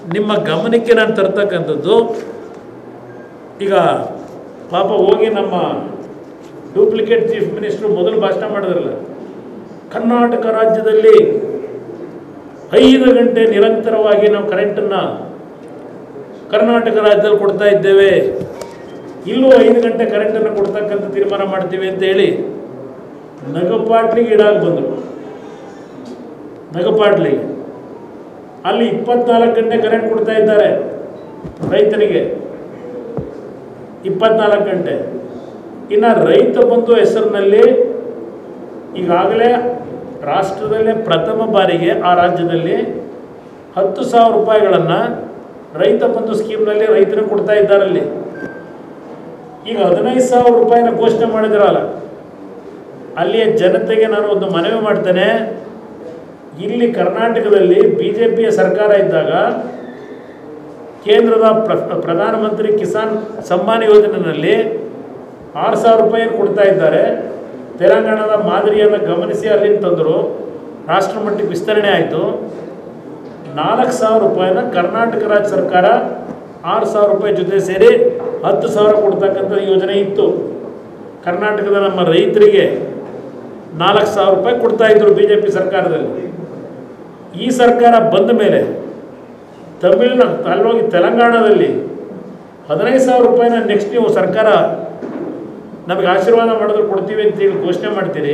ನಿಮ್ಮ ಗಮನಕ್ಕೆ ನಾನು ತರ್ತಕ್ಕಂಥದ್ದು ಈಗ ಪಾಪ ಹೋಗಿ ನಮ್ಮ ಡೂಪ್ಲಿಕೇಟ್ ಚೀಫ್ ಮಿನಿಸ್ಟ್ರು ಮೊದಲು ಭಾಷಣ ಮಾಡಿದ್ರಲ್ಲ ಕರ್ನಾಟಕ ರಾಜ್ಯದಲ್ಲಿ ಐದು ಗಂಟೆ ನಿರಂತರವಾಗಿ ನಾವು ಕರೆಂಟನ್ನು ಕರ್ನಾಟಕ ರಾಜ್ಯದಲ್ಲಿ ಕೊಡ್ತಾ ಇದ್ದೇವೆ ಇಲ್ಲೂ ಐದು ಗಂಟೆ ಕರೆಂಟನ್ನು ಕೊಡ್ತಕ್ಕಂಥ ತೀರ್ಮಾನ ಮಾಡ್ತೀವಿ ಅಂತ ಹೇಳಿ ನಗಪಾಟ್ಲಿಗೆ ಈಡಾಗಿ ಬಂದರು ನಗಪಾಟ್ಲಿಗೆ ಅಲ್ಲಿ ಇಪ್ಪತ್ನಾಲ್ಕು ಗಂಟೆ ಕರೆಂಟ್ ಕೊಡ್ತಾ ಇದ್ದಾರೆ ರೈತನಿಗೆ ಇಪ್ಪತ್ನಾಲ್ಕು ಗಂಟೆ ಇನ್ನು ರೈತ ಬಂಧು ಹೆಸರಿನಲ್ಲಿ ಈಗಾಗಲೇ ರಾಷ್ಟ್ರದಲ್ಲೇ ಪ್ರಥಮ ಬಾರಿಗೆ ಆ ರಾಜ್ಯದಲ್ಲಿ ಹತ್ತು ಸಾವಿರ ರೂಪಾಯಿಗಳನ್ನು ರೈತ ಬಂಧು ಸ್ಕೀಮ್ನಲ್ಲಿ ರೈತರಿಗೆ ಕೊಡ್ತಾ ಇದ್ದಾರಲ್ಲಿ ಈಗ ಹದಿನೈದು ಸಾವಿರ ರೂಪಾಯಿನ ಘೋಷಣೆ ಮಾಡಿದಿರಲ್ಲ ಅಲ್ಲಿಯ ಜನತೆಗೆ ನಾನು ಒಂದು ಮನವಿ ಮಾಡ್ತೇನೆ ಇಲ್ಲಿ ಕರ್ನಾಟಕದಲ್ಲಿ ಬಿ ಜೆ ಪಿಯ ಸರ್ಕಾರ ಇದ್ದಾಗ ಕೇಂದ್ರದ ಪ್ರ ಪ್ರಧಾನಮಂತ್ರಿ ಕಿಸಾನ್ ಸಮ್ಮಾನ್ ಯೋಜನೆಯಲ್ಲಿ ಆರು ಸಾವಿರ ರೂಪಾಯಿ ಕೊಡ್ತಾ ಇದ್ದಾರೆ ತೆಲಂಗಾಣದ ಮಾದರಿಯನ್ನು ಗಮನಿಸಿ ಅಲ್ಲಿಂದ ತಂದರು ರಾಷ್ಟ್ರ ಮಟ್ಟಕ್ಕೆ ವಿಸ್ತರಣೆ ಆಯಿತು ನಾಲ್ಕು ಸಾವಿರ ರೂಪಾಯಿನ ಕರ್ನಾಟಕ ರಾಜ್ಯ ಸರ್ಕಾರ ಆರು ಸಾವಿರ ರೂಪಾಯಿ ಜೊತೆ ಸೇರಿ ಹತ್ತು ಸಾವಿರ ಕೊಡ್ತಕ್ಕಂಥ ಯೋಜನೆ ಇತ್ತು ಕರ್ನಾಟಕದ ನಮ್ಮ ರೈತರಿಗೆ ನಾಲ್ಕು ಸಾವಿರ ರೂಪಾಯಿ ಕೊಡ್ತಾ ಇದ್ರು ಬಿ ಜೆ ಪಿ ಸರ್ಕಾರದಲ್ಲಿ ಈ ಸರ್ಕಾರ ಬಂದ ಮೇಲೆ ತಮಿಳ್ನಾಡು ಅಲ್ಲೋಗಿ ತೆಲಂಗಾಣದಲ್ಲಿ ಹದಿನೈದು ಸಾವಿರ ರೂಪಾಯಿನ ನೆಕ್ಸ್ಟ್ ನೀವು ಸರ್ಕಾರ ನಮಗೆ ಆಶೀರ್ವಾದ ಮಾಡಿದ್ರೆ ಕೊಡ್ತೀವಿ ಅಂತೇಳಿ ಘೋಷಣೆ ಮಾಡ್ತೀರಿ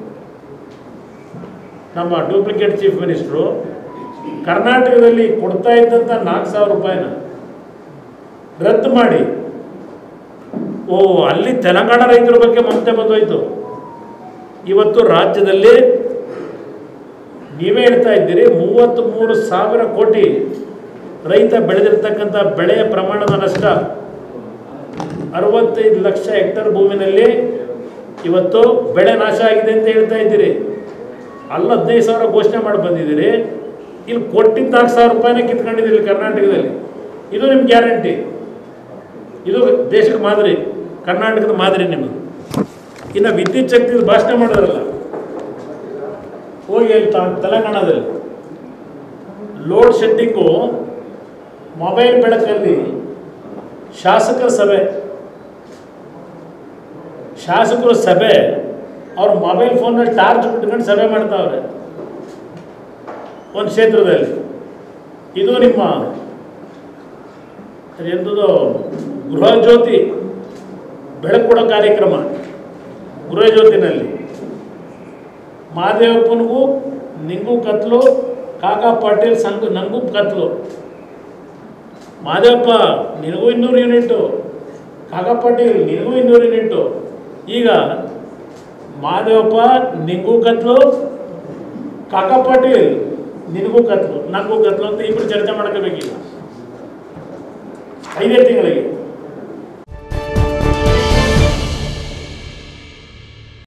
ನಮ್ಮ ಡೂಪ್ಲಿಕೇಟ್ ಚೀಫ್ ಮಿನಿಸ್ಟ್ರು ಕರ್ನಾಟಕದಲ್ಲಿ ಕೊಡ್ತಾ ಇದ್ದಂಥ ನಾಲ್ಕು ಸಾವಿರ ರೂಪಾಯಿನ ರದ್ದು ಮಾಡಿ ಓ ಅಲ್ಲಿ ತೆಲಂಗಾಣ ರೈತರ ಬಗ್ಗೆ ಮಮತೆ ಬಂದೋಯ್ತು ಇವತ್ತು ರಾಜ್ಯದಲ್ಲಿ ನೀವೇ ಹೇಳ್ತಾ ಇದ್ದೀರಿ ಮೂವತ್ತ್ ಮೂರು ಸಾವಿರ ಕೋಟಿ ರೈತ ಬೆಳೆದಿರ್ತಕ್ಕಂಥ ಬೆಳೆಯ ಪ್ರಮಾಣದ ನಷ್ಟ ಅರವತ್ತೈದು ಲಕ್ಷ ಹೆಕ್ಟರ್ ಭೂಮಿನಲ್ಲಿ ಇವತ್ತು ಬೆಳೆ ನಾಶ ಆಗಿದೆ ಅಂತ ಹೇಳ್ತಾ ಇದ್ದೀರಿ ಅಲ್ಲಿ ಹದಿನೈದು ಸಾವಿರ ಘೋಷಣೆ ಮಾಡಿ ಬಂದಿದ್ದೀರಿ ಇಲ್ಲಿ ಕೊಟ್ಟಿದ್ದ ನಾಲ್ಕು ಸಾವಿರ ರೂಪಾಯಿನ ಕಿತ್ಕೊಂಡಿದ್ದೀರಿ ಕರ್ನಾಟಕದಲ್ಲಿ ಇದು ನಿಮ್ಮ ಗ್ಯಾರಂಟಿ ಇದು ದೇಶಕ್ಕೆ ಮಾದರಿ ಕರ್ನಾಟಕದ ಮಾದರಿ ನಿಮ್ಮದು ಇನ್ನು ವಿದ್ಯುತ್ ಶಕ್ತಿ ಭಾಷಣ ಮಾಡಿದ್ರಲ್ಲ ಹೋಗಿ ಅಲ್ಲಿ ತ- ತೆಲಂಗಾಣದಲ್ಲಿ ಲೋಡ್ ಶೆಡ್ಡಿಂಗು ಮೊಬೈಲ್ ಬೆಳಕಲ್ಲಿ ಶಾಸಕರ ಸಭೆ ಶಾಸಕರ ಸಭೆ ಅವ್ರ ಮೊಬೈಲ್ ಫೋನಲ್ಲಿ ಟಾರ್ಚ್ ಬಿಟ್ಕೊಂಡು ಸಭೆ ಮಾಡ್ತಾವ್ರೆ ಒಂದು ಕ್ಷೇತ್ರದಲ್ಲಿ ಇದು ನಿಮ್ಮ ಎಂಥದ್ದು ಗೃಹ ಜ್ಯೋತಿ ಬೆಳಕು ಕೊಡೋ ಕಾರ್ಯಕ್ರಮ ಗೃಹ ಜ್ಯೋತಿನಲ್ಲಿ ಮಹಾದೇವಪ್ಪನಿಗೂ ನಿಂಗೂ ಕತ್ಲು ಕಾಕಾ ಪಾಟೀಲ್ ಸಂಘ ನಂಗೂ ಕತ್ಲು ಮಹಾದೇವಪ್ಪ ನಿನಗೂ ಇನ್ನೂರು ಯೂನಿಟ್ಟು ಕಾಕಾ ಪಾಟೀಲ್ ನಿನಗೂ ಇನ್ನೂರು ಯೂನಿಟ್ಟು ಈಗ ಮಹಾದೇವಪ್ಪ ನಿಂಗೂ ಕತ್ಲು ಕಾಕಾ ಪಾಟೀಲ್ ನಿನಗೂ ಕತ್ಲು ನನಗೂ ಕತ್ಲು ಅಂತ ಇಬ್ಬರು ಚರ್ಚೆ ಮಾಡ್ಕೋಬೇಕೀಗ ಐದೇ ತಿಂಗಳಿಗೆ